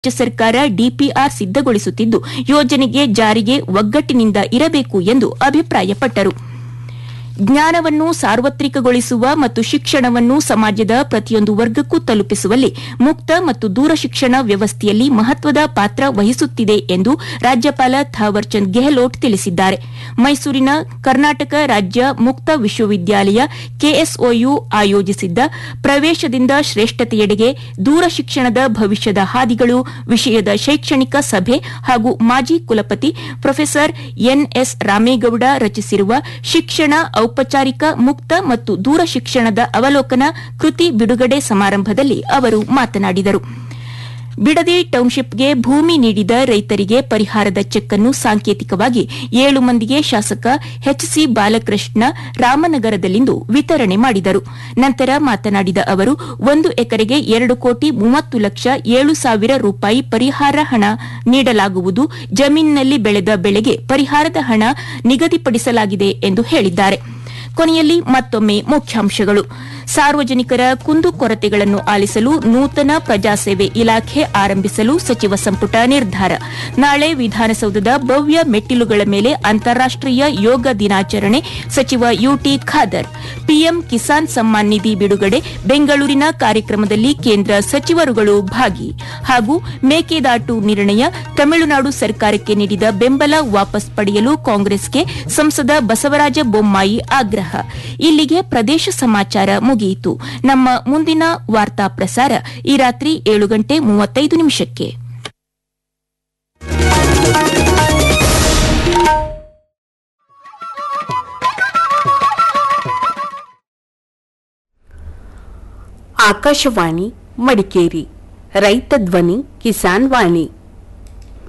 ರಾಜ್ಯ ಸರ್ಕಾರ ಡಿಪಿಆರ್ ಸಿದ್ದಗೊಳಿಸುತ್ತಿದ್ದು ಯೋಜನೆಗೆ ಜಾರಿಗೆ ಒಗ್ಗಟ್ಟಿನಿಂದ ಇರಬೇಕು ಎಂದು ಅಭಿಪ್ರಾಯಪಟ್ಟರು ಜ್ಞಾನವನ್ನು ಸಾರ್ವತ್ರಿಕಗೊಳಿಸುವ ಮತ್ತು ಶಿಕ್ಷಣವನ್ನು ಸಮಾಜದ ಪ್ರತಿಯೊಂದು ವರ್ಗಕ್ಕೂ ತಲುಪಿಸುವಲ್ಲಿ ಮುಕ್ತ ಮತ್ತು ದೂರ ಶಿಕ್ಷಣ ವ್ಯವಸ್ಥೆಯಲ್ಲಿ ಮಹತ್ವದ ಪಾತ್ರ ವಹಿಸುತ್ತಿದೆ ಎಂದು ರಾಜ್ಯಪಾಲ ಥಾವರ್ಚಂದ್ ಗೆಹ್ಲೋಟ್ ತಿಳಿಸಿದ್ದಾರೆ ಮೈಸೂರಿನ ಕರ್ನಾಟಕ ರಾಜ್ಯ ಮುಕ್ತ ವಿಶ್ವವಿದ್ಯಾಲಯ ಕೆಎಸ್ಒಯು ಆಯೋಜಿಸಿದ್ದ ಪ್ರವೇಶದಿಂದ ಶ್ರೇಷ್ಠತೆಯೆಡೆಗೆ ದೂರ ಶಿಕ್ಷಣದ ಭವಿಷ್ಯದ ಹಾದಿಗಳು ವಿಷಯದ ಶೈಕ್ಷಣಿಕ ಸಭೆ ಹಾಗೂ ಮಾಜಿ ಕುಲಪತಿ ಪ್ರೊಫೆಸರ್ ಎನ್ಎಸ್ ರಾಮೇಗೌಡ ರಚಿಸಿರುವ ಶಿಕ್ಷಣ ಔಪಚಾರಿಕ ಮುಕ್ತ ಮತ್ತು ದೂರ ಶಿಕ್ಷಣದ ಅವಲೋಕನ ಕೃತಿ ಬಿಡುಗಡೆ ಸಮಾರಂಭದಲ್ಲಿ ಅವರು ಮಾತನಾಡಿದರು ಬಿಡದಿ ಟೌನ್ಶಿಪ್ಗೆ ಭೂಮಿ ನೀಡಿದ ರೈತರಿಗೆ ಪರಿಹಾರದ ಚೆಕ್ ಅನ್ನು ಸಾಂಕೇತಿಕವಾಗಿ ಏಳು ಮಂದಿಗೆ ಶಾಸಕ ಎಚ್ಸಿ ಬಾಲಕೃಷ್ಣ ರಾಮನಗರದಲ್ಲಿಂದು ವಿತರಣೆ ಮಾಡಿದರು ನಂತರ ಮಾತನಾಡಿದ ಅವರು ಒಂದು ಎಕರೆಗೆ ಎರಡು ಕೋಟಿ ಮೂವತ್ತು ಲಕ್ಷ ಏಳು ಸಾವಿರ ರೂಪಾಯಿ ಪರಿಹಾರ ಹಣ ನೀಡಲಾಗುವುದು ಜಮೀನಿನಲ್ಲಿ ಬೆಳೆದ ಬೆಳೆಗೆ ಪರಿಹಾರದ ಹಣ ನಿಗದಿಪಡಿಸಲಾಗಿದೆ ಎಂದು ಹೇಳಿದ್ದಾರೆ ಕೊನೆಯಲ್ಲಿ ಮತ್ತೊಮ್ಮೆ ಮುಖ್ಯಾಂಶಗಳು ಸಾರ್ವಜನಿಕರ ಕುಂದುಕೊರತೆಗಳನ್ನು ಆಲಿಸಲು ನೂತನ ಪ್ರಜಾಸೇವೆ ಇಲಾಖೆ ಆರಂಭಿಸಲು ಸಚಿವ ಸಂಪುಟ ನಿರ್ಧಾರ ನಾಳೆ ವಿಧಾನಸೌಧದ ಭವ್ಯ ಮೆಟ್ಟಿಲುಗಳ ಮೇಲೆ ಅಂತಾರಾಷ್ಟೀಯ ಯೋಗ ದಿನಾಚರಣೆ ಸಚಿವ ಯುಟಿ ಖಾದರ್ ಪಿಎಂ ಕಿಸಾನ್ ಸಮ್ಮಾನ್ ನಿಧಿ ಬಿಡುಗಡೆ ಬೆಂಗಳೂರಿನ ಕಾರ್ಯಕ್ರಮದಲ್ಲಿ ಕೇಂದ್ರ ಸಚಿವರುಗಳು ಭಾಗಿ ಹಾಗೂ ಮೇಕೆದಾಟು ನಿರ್ಣಯ ತಮಿಳುನಾಡು ಸರ್ಕಾರಕ್ಕೆ ನೀಡಿದ ಬೆಂಬಲ ವಾಪಸ್ ಪಡೆಯಲು ಕಾಂಗ್ರೆಸ್ಗೆ ಸಂಸದ ಬಸವರಾಜ ಬೊಮ್ಮಾಯಿ ಆಗ್ರಹ ಇಲ್ಲಿಗೆ ಪ್ರದೇಶ ಸಮಾಚಾರ ಮುಗಿಯಿತು ನಮ್ಮ ಮುಂದಿನ ವಾರ್ತಾ ಪ್ರಸಾರ ಈ ರಾತ್ರಿ ಏಳು ಗಂಟೆ ಮೂವತ್ತೈದು ನಿಮಿಷಕ್ಕೆ ಆಕಾಶವಾಣಿ ಮಡಿಕೇರಿ ರೈತ ಧ್ವನಿ ಕಿಸಾನ್ ವಾಣಿ